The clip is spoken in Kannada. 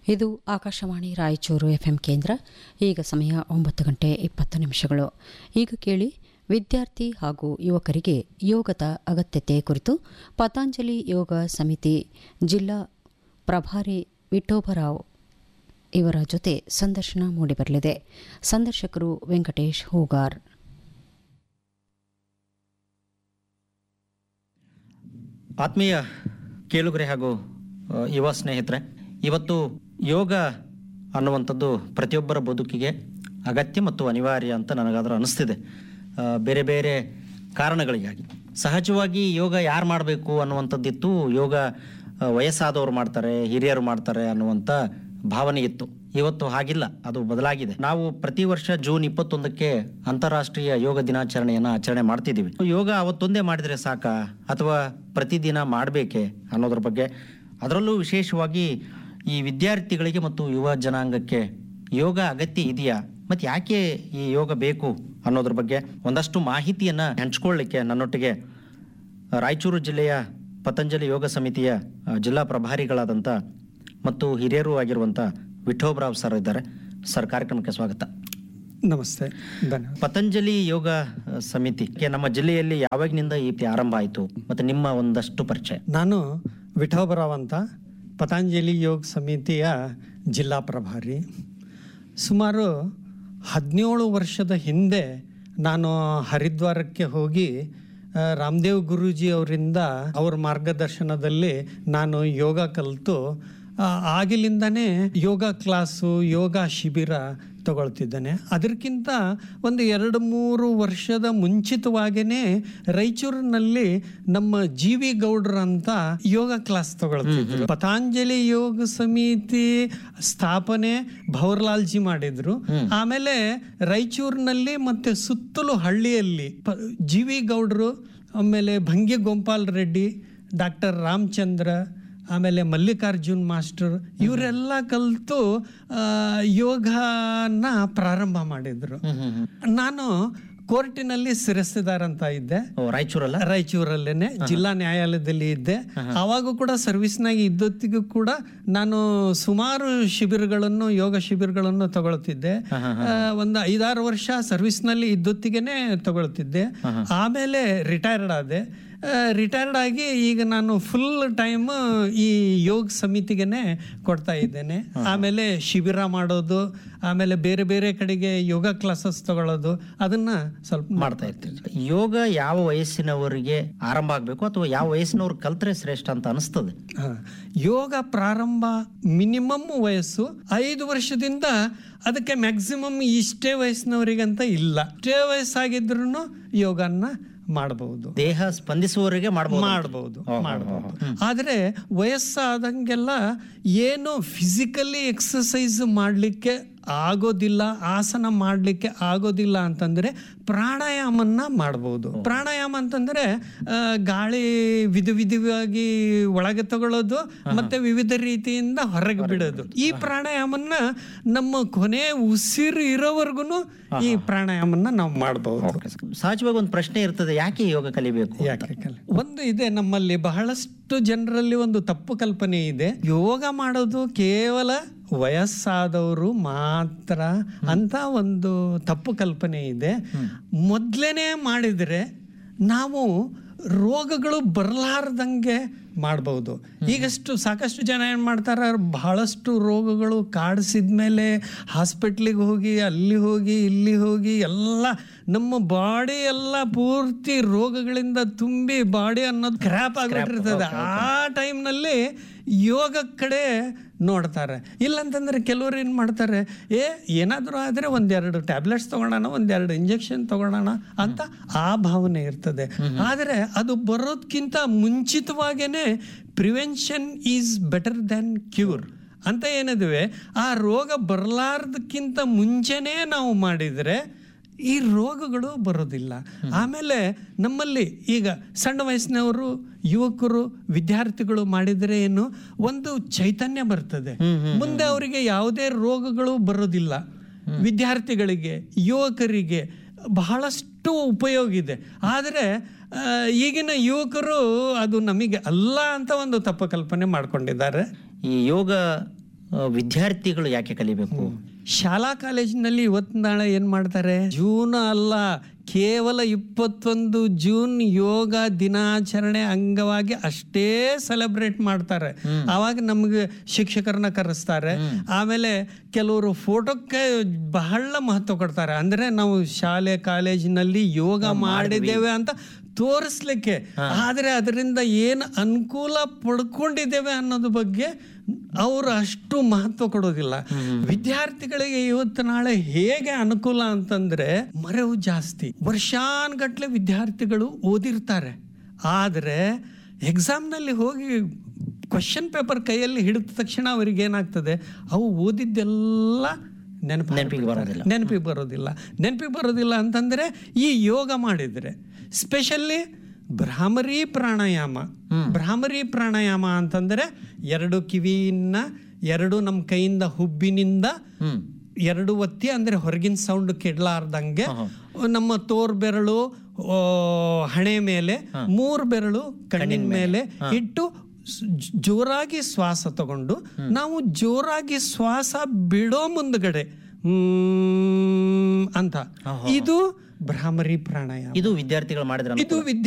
ಇದು ಆಕಾಶವಾಣಿ ರಾಯಚೂರು ಎಫ್ಎಂ ಕೇಂದ್ರ ಈಗ ಸಮಯ ಒಂಬತ್ತು ಗಂಟೆ ಇಪ್ಪತ್ತು ನಿಮಿಷಗಳು ಈಗ ಕೇಳಿ ವಿದ್ಯಾರ್ಥಿ ಹಾಗೂ ಯುವಕರಿಗೆ ಯೋಗದ ಅಗತ್ಯತೆ ಕುರಿತು ಪತಾಂಜಲಿ ಯೋಗ ಸಮಿತಿ ಜಿಲ್ಲಾ ಪ್ರಭಾರಿ ವಿಠೋಬರಾವ್ ಇವರ ಜೊತೆ ಸಂದರ್ಶನ ಮೂಡಿಬರಲಿದೆ ಸಂದರ್ಶಕರು ವೆಂಕಟೇಶ್ ಹೂಗಾರ್ ಆತ್ಮೀಯ ಕೇಳುಗರೆ ಹಾಗೂ ಆ, ಯುವ ಸ್ನೇಹಿತರೆ ಇವತ್ತು ಯೋಗ ಅನ್ನುವಂಥದ್ದು ಪ್ರತಿಯೊಬ್ಬರ ಬದುಕಿಗೆ ಅಗತ್ಯ ಮತ್ತು ಅನಿವಾರ್ಯ ಅಂತ ನನಗಾದ್ರೂ ಅನಿಸ್ತಿದೆ ಆ, ಬೇರೆ ಬೇರೆ ಕಾರಣಗಳಿಗಾಗಿ ಸಹಜವಾಗಿ ಯೋಗ ಯಾರು ಮಾಡಬೇಕು ಅನ್ನುವಂಥದ್ದಿತ್ತು ಯೋಗ ಆ, ವಯಸ್ಸಾದವರು ಮಾಡ್ತಾರೆ ಹಿರಿಯರು ಮಾಡ್ತಾರೆ ಅನ್ನುವಂಥ ಭಾವನೆ ಇತ್ತು ಇವತ್ತು ಹಾಗಿಲ್ಲ ಅದು ಬದಲಾಗಿದೆ ನಾವು ಪ್ರತಿ ವರ್ಷ ಜೂನ್ ಇಪ್ಪತ್ತೊಂದಕ್ಕೆ ಅಂತಾರಾಷ್ಟ್ರೀಯ ಯೋಗ ದಿನಾಚರಣೆಯನ್ನು ಆಚರಣೆ ಮಾಡ್ತಿದ್ದೀವಿ ಯೋಗ ಅವತ್ತೊಂದೇ ಮಾಡಿದರೆ ಸಾಕ ಅಥವಾ ಪ್ರತಿದಿನ ಮಾಡಬೇಕೆ ಅನ್ನೋದ್ರ ಬಗ್ಗೆ ಅದರಲ್ಲೂ ವಿಶೇಷವಾಗಿ ಈ ವಿದ್ಯಾರ್ಥಿಗಳಿಗೆ ಮತ್ತು ಯುವ ಜನಾಂಗಕ್ಕೆ ಯೋಗ ಅಗತ್ಯ ಇದೆಯಾ ಮತ್ತು ಯಾಕೆ ಈ ಯೋಗ ಬೇಕು ಅನ್ನೋದ್ರ ಬಗ್ಗೆ ಒಂದಷ್ಟು ಮಾಹಿತಿಯನ್ನು ಹಂಚ್ಕೊಳ್ಳಿಕ್ಕೆ ನನ್ನೊಟ್ಟಿಗೆ ರಾಯಚೂರು ಜಿಲ್ಲೆಯ ಪತಂಜಲಿ ಯೋಗ ಸಮಿತಿಯ ಆ, ಜಿಲ್ಲಾ ಪ್ರಭಾರಿಗಳಾದಂಥ ಮತ್ತು ಹಿರಿಯರು ಆಗಿರುವಂಥ ವಿಠೋಬರಾವ್ ಸರ್ ಇದ್ದಾರೆ ಸರ್ ಕಾರ್ಯಕ್ರಮಕ್ಕೆ ಸ್ವಾಗತ ನಮಸ್ತೆ ಧನ್ಯವಾದ ಪತಂಜಲಿ ಯೋಗ ಆ, ಸಮಿತಿ ಕೆ ನಮ್ಮ ಜಿಲ್ಲೆಯಲ್ಲಿ ಯಾವಾಗಿನಿಂದ ಈ ರೀತಿ ಆರಂಭ ಆಯಿತು ಮತ್ತು ನಿಮ್ಮ ಒಂದಷ್ಟು ಪರಿಚಯ ನಾನು ವಿಠೋಬರಾವ್ ಅಂತ ಪತಂಜಲಿ ಯೋಗ ಸಮಿತಿಯ ಜಿಲ್ಲಾ ಪ್ರಭಾರಿ ಸುಮಾರು ಹದಿನೇಳು ವರ್ಷದ ಹಿಂದೆ ನಾನು ಹರಿದ್ವಾರಕ್ಕೆ ಹೋಗಿ ಆ, ರಾಮದೇವ್ ಗುರೂಜಿ ಅವರಿಂದ ಅವ್ರ ಮಾರ್ಗದರ್ಶನದಲ್ಲಿ ನಾನು ಯೋಗ ಕಲಿತು ಆ, ಆಗಿಲಿಂದನೇ ಯೋಗ ಕ್ಲಾಸು ಯೋಗ ಶಿಬಿರ ತಗೊಳ್ತಿದ್ದೇನೆ ಅದಕ್ಕಿಂತ ಒಂದು ಎರಡು ಮೂರು ವರ್ಷದ ಮುಂಚಿತವಾಗಿಯೇ ರಾಯಚೂರಿನಲ್ಲಿ ನಮ್ಮ ಜಿ ವಿ ಗೌಡ್ರ ಅಂತ ಯೋಗ ಕ್ಲಾಸ್ ತಗೊಳ್ತಿದ್ರು ಪತಾಂಜಲಿ ಯೋಗ ಸಮಿತಿ ಸ್ಥಾಪನೆ ಭವರ್ಲಾಲ್ಜಿ ಮಾಡಿದ್ರು ಆಮೇಲೆ ರಾಯಚೂರಿನಲ್ಲಿ ಮತ್ತೆ ಸುತ್ತಲೂ ಹಳ್ಳಿಯಲ್ಲಿ ಪ ಜಿ ವಿ ಗೌಡ್ರು ಆಮೇಲೆ ಭಂಗಿ ಗೋಪಾಲ್ ರೆಡ್ಡಿ ಡಾಕ್ಟರ್ ರಾಮಚಂದ್ರ ಆಮೇಲೆ ಮಲ್ಲಿಕಾರ್ಜುನ್ ಮಾಸ್ಟರ್ ಇವರೆಲ್ಲ ಕಲಿತು ಯೋಗನ ಪ್ರಾರಂಭ ಮಾಡಿದ್ರು ನಾನು ಕೋರ್ಟಿನಲ್ಲಿ ಶಿರಸ್ತೆದಾರ್ ಅಂತ ಇದ್ದೆ ಓ ರಾಯಚೂರಲ್ಲ ರಾಯಚೂರಲ್ಲೇನೆ ಜಿಲ್ಲಾ ನ್ಯಾಯಾಲಯದಲ್ಲಿ ಇದ್ದೆ ಅವಾಗೂ ಕೂಡ ಸರ್ವಿಸ್ನಾಗ ಇದ್ದೊತ್ತಿಗೂ ಕೂಡ ನಾನು ಸುಮಾರು ಶಿಬಿರಗಳನ್ನು ಯೋಗ ಶಿಬಿರಗಳನ್ನು ತಗೊಳ್ತಿದ್ದೆ ಆ, ಒಂದು ಐದಾರು ವರ್ಷ ಸರ್ವಿಸ್ನಲ್ಲಿ ಇದ್ದೊತ್ತಿಗೆನೆ ತಗೊಳ್ತಿದ್ದೆ ಆಮೇಲೆ ರಿಟೈರ್ಡ್ ಆದೆ ರಿಟೈರ್ಡ್ ಆಗಿ ಈಗ ನಾನು ಫುಲ್ ಟೈಮ್ ಈ ಯೋಗ ಸಮಿತಿಗೆನೆ ಕೊಡ್ತಾ ಇದ್ದೇನೆ ಆಮೇಲೆ ಶಿಬಿರ ಮಾಡೋದು ಆಮೇಲೆ ಬೇರೆ ಬೇರೆ ಕಡೆಗೆ ಯೋಗ ಕ್ಲಾಸಸ್ ತಗೊಳ್ಳೋದು ಅದನ್ನ ಸ್ವಲ್ಪ ಮಾಡ್ತಾ ಇರ್ತೀವಿ ಯೋಗ ಯಾವ ವಯಸ್ಸಿನವರಿಗೆ ಆರಂಭ ಆಗಬೇಕು ಅಥವಾ ಯಾವ ವಯಸ್ಸಿನವ್ರು ಕಲ್ತ್ರೆ ಶ್ರೇಷ್ಠ ಅಂತ ಅನಿಸ್ತದೆ ಹಾ. ಯೋಗ ಪ್ರಾರಂಭ ಮಿನಿಮಮ್ ವಯಸ್ಸು ಐದು ವರ್ಷದಿಂದ ಅದಕ್ಕೆ ಮ್ಯಾಕ್ಸಿಮಮ್ ಇಷ್ಟೇ ವಯಸ್ಸಿನವರಿಗಂತ ಇಲ್ಲ ಇಷ್ಟೇ ವಯಸ್ಸಾಗಿದ್ರು ಯೋಗನ ಮಾಡಬಹುದು ದೇಹ ಸ್ಪಂದಿಸುವವರಿಗೆ ಮಾಡಬಹುದು ಮಾಡಬಹುದು ಮಾಡಬಹುದು ಆದರೆ ವಯಸ್ಸಾದಂಗೆಲ್ಲ ಏನು ಫಿಸಿಕಲಿ ಎಕ್ಸಸೈಸ್ ಮಾಡಲಿಕ್ಕೆ ಆಗೋದಿಲ್ಲ ಆಸನ ಮಾಡಲಿಕ್ಕೆ ಆಗೋದಿಲ್ಲ ಅಂತಂದ್ರೆ ಪ್ರಾಣಾಯಾಮನ್ನ ಮಾಡ್ಬೋದು ಪ್ರಾಣಾಯಾಮ ಅಂತಂದ್ರೆ ಆ, ಗಾಳಿ ವಿಧ ವಿಧವಾಗಿ ಒಳಗೆ ತಗೊಳ್ಳೋದು ಮತ್ತೆ ವಿವಿಧ ರೀತಿಯಿಂದ ಹೊರಗೆ ಬಿಡೋದು ಈ ಪ್ರಾಣಾಯಾಮನ್ನ ನಮ್ಮ ಕೊನೆ ಉಸಿರು ಇರೋವರೆಗೂ ಈ ಪ್ರಾಣಾಯಾಮನ್ನ ನಾವು ಮಾಡಬಹುದು ಸಹಜವಾಗಿ ಒಂದು ಪ್ರಶ್ನೆ ಇರ್ತದೆ ಯಾಕೆ ಯೋಗ ಕಲಿಬೇಕು ಯಾಕೆ ಕಲೆ? ಒಂದು ಇದೆ ನಮ್ಮಲ್ಲಿ ಬಹಳಷ್ಟು ಜನರಲ್ಲಿ ಒಂದು ತಪ್ಪು ಕಲ್ಪನೆ ಇದೆ ಯೋಗ ಮಾಡೋದು ಕೇವಲ ವಯಸ್ಸಾದವರು ಮಾತ್ರ ಅಂತ ಒಂದು ತಪ್ಪು ಕಲ್ಪನೆ ಇದೆ ಮೊದಲೇನೆ ಮಾಡಿದರೆ ನಾವು ರೋಗಗಳು ಬರಲಾರ್ದಂಗೆ ಮಾಡ್ಬೋದು ಈಗಷ್ಟು ಸಾಕಷ್ಟು ಜನ ಏನು ಮಾಡ್ತಾರೆ ಬಹಳಷ್ಟು ರೋಗಗಳು ಕಾಡಿಸಿದ್ಮೇಲೆ ಹಾಸ್ಪಿಟ್ಲಿಗೆ ಹೋಗಿ ಅಲ್ಲಿ ಹೋಗಿ ಇಲ್ಲಿ ಹೋಗಿ ಎಲ್ಲ ನಮ್ಮ ಬಾಡಿ ಎಲ್ಲ ಪೂರ್ತಿ ರೋಗಗಳಿಂದ ತುಂಬಿ ಬಾಡಿ ಅನ್ನೋದು ಕ್ರ್ಯಾಪ್ ಆಗಿಬಿಟ್ಟಿರ್ತದೆ ಆ ಟೈಮ್ನಲ್ಲಿ ಯೋಗ ಕಡೆ ನೋಡ್ತಾರೆ ಇಲ್ಲಂತಂದ್ರೆ ಕೆಲವರು ಏನು ಮಾಡ್ತಾರೆ ಏ ಏನಾದರೂ ಆದರೆ ಒಂದೆರಡು ಟ್ಯಾಬ್ಲೆಟ್ಸ್ ತಗೊಳ್ಳೋಣ ಒಂದೆರಡು ಇಂಜೆಕ್ಷನ್ ತಗೊಳ್ಳೋಣ ಅಂತ ಆ ಭಾವನೆ ಇರ್ತದೆ ಆದರೆ ಅದು ಬರೋದಕ್ಕಿಂತ ಮುಂಚಿತವಾಗೇನೆ prevention is better than cure ಅಂತ ಏನಿದೆ ಆ ರೋಗ ಬರಲಾರ್ದಕ್ಕಿಂತ ಮುಂಚೆನೇ ನಾವು ಮಾಡಿದರೆ ಈ ರೋಗಗಳು ಬರೋದಿಲ್ಲ ಆಮೇಲೆ ನಮ್ಮಲ್ಲಿ ಈಗ ಸಣ್ಣ ವಯಸ್ಸಿನವರು ಯುವಕರು ವಿದ್ಯಾರ್ಥಿಗಳು ಮಾಡಿದರೆ ಏನು ಒಂದು ಚೈತನ್ಯ ಬರ್ತದೆ ಮುಂದೆ ಅವರಿಗೆ ಯಾವುದೇ ರೋಗಗಳು ಬರೋದಿಲ್ಲ ವಿದ್ಯಾರ್ಥಿಗಳಿಗೆ ಯುವಕರಿಗೆ ಬಹಳಷ್ಟು ಉಪಯೋಗ ಇದೆ ಆದರೆ ಆ, ಈಗಿನ ಯುವಕರು ಅದು ನಮಗೆ ಅಲ್ಲ ಅಂತ ಒಂದು ತಪ್ಪು ಕಲ್ಪನೆ ಮಾಡ್ಕೊಂಡಿದ್ದಾರೆ ಈ ಯೋಗ ಆ, ವಿದ್ಯಾರ್ಥಿಗಳು ಯಾಕೆ ಕಲಿಬೇಕು ಶಾಲಾ ಕಾಲೇಜಿನಲ್ಲಿ ಇವತ್ತು ನಾಳೆ ಏನ್ ಮಾಡ್ತಾರೆ ಜೂನ್ ಅಲ್ಲ ಕೇವಲ ಇಪ್ಪತ್ತೊಂದು ಜೂನ್ ಯೋಗ ದಿನಾಚರಣೆ ಅಂಗವಾಗಿ ಅಷ್ಟೇ ಸೆಲೆಬ್ರೇಟ್ ಮಾಡ್ತಾರೆ ಆವಾಗ ನಮ್ಗೆ ಶಿಕ್ಷಕರನ್ನ ಕರೆಸ್ತಾರೆ ಆಮೇಲೆ ಕೆಲವರು ಫೋಟೋಕ್ಕೆ ಬಹಳ ಮಹತ್ವ ಕೊಡ್ತಾರೆ ಅಂದ್ರೆ ನಾವು ಶಾಲೆ ಕಾಲೇಜಿನಲ್ಲಿ ಯೋಗ ಮಾಡಿದ್ದೇವೆ ಅಂತ ತೋರಿಸ್ಲಿಕ್ಕೆ ಆದ್ರೆ ಅದರಿಂದ ಏನು ಅನುಕೂಲ ಪಡ್ಕೊಂಡಿದ್ದೇವೆ ಅನ್ನೋದ್ರ ಬಗ್ಗೆ ಅವರು ಅಷ್ಟು ಮಹತ್ವ ಕೊಡೋದಿಲ್ಲ ವಿದ್ಯಾರ್ಥಿಗಳಿಗೆ ಇವತ್ತು ನಾಳೆ ಹೇಗೆ ಅನುಕೂಲ ಅಂತಂದ್ರೆ ಮರೆವು ಜಾಸ್ತಿ ವರ್ಷಾನ್ಗಟ್ಲೆ ವಿದ್ಯಾರ್ಥಿಗಳು ಓದಿರ್ತಾರೆ ಆದ್ರೆ ಎಕ್ಸಾಮ್ನಲ್ಲಿ ಹೋಗಿ ಕ್ವಶನ್ ಪೇಪರ್ ಕೈಯಲ್ಲಿ ಹಿಡಿದ ತಕ್ಷಣ ಅವರಿಗೆ ಏನಾಗ್ತದೆ ಅವು ಓದಿದ್ದೆಲ್ಲ ನೆನಪು ನೆನಪಿಗೆ ಬರೋದಿಲ್ಲ ನೆನಪಿಗೆ ಬರೋದಿಲ್ಲ ನೆನಪಿಗೆ ಬರೋದಿಲ್ಲ ಅಂತಂದ್ರೆ ಈ ಯೋಗ ಮಾಡಿದ್ರೆ ಸ್ಪೆಷಲಿ ಭ್ರಾಮರಿ ಪ್ರಾಣಾಯಾಮ ಭ್ರಾಮರಿ ಪ್ರಾಣಾಯಾಮ ಅಂತಂದ್ರೆ ಎರಡು ಕಿವಿಯನ್ನ ಎರಡು ನಮ್ಮ ಕೈಯಿಂದ ಹುಬ್ಬಿನಿಂದ ಹ್ಮ್ ಎರಡು ಒತ್ತಿ ಅಂದ್ರೆ ಹೊರಗಿನ ಸೌಂಡ್ ಕೆಡ್ಲಾರ್ದಂಗೆ ನಮ್ಮ ತೋರ್ ಬೆರಳು ಆ, ಹಣೆ ಮೇಲೆ ಮೂರು ಬೆರಳು ಕಣ್ಣಿನ ಮೇಲೆ ಇಟ್ಟು ಸ್- ಜೋರಾಗಿ ಶ್ವಾಸ ತಗೊಂಡು ನಾವು ಜೋರಾಗಿ ಶ್ವಾಸ ಬಿಡೋ ಮುಂದ್ಗಡೆ ಹ್ಮ್ ಅಂತ ಇದು ಭ್ರಾಮರಿ ಪ್ರಾಣಾಯಾಮ ಇದು ವಿದ್ಯಾರ್ಥಿಗಳು ಮಾಡಿದ್ರೆ ಇದು ವಿದ್ಯಾ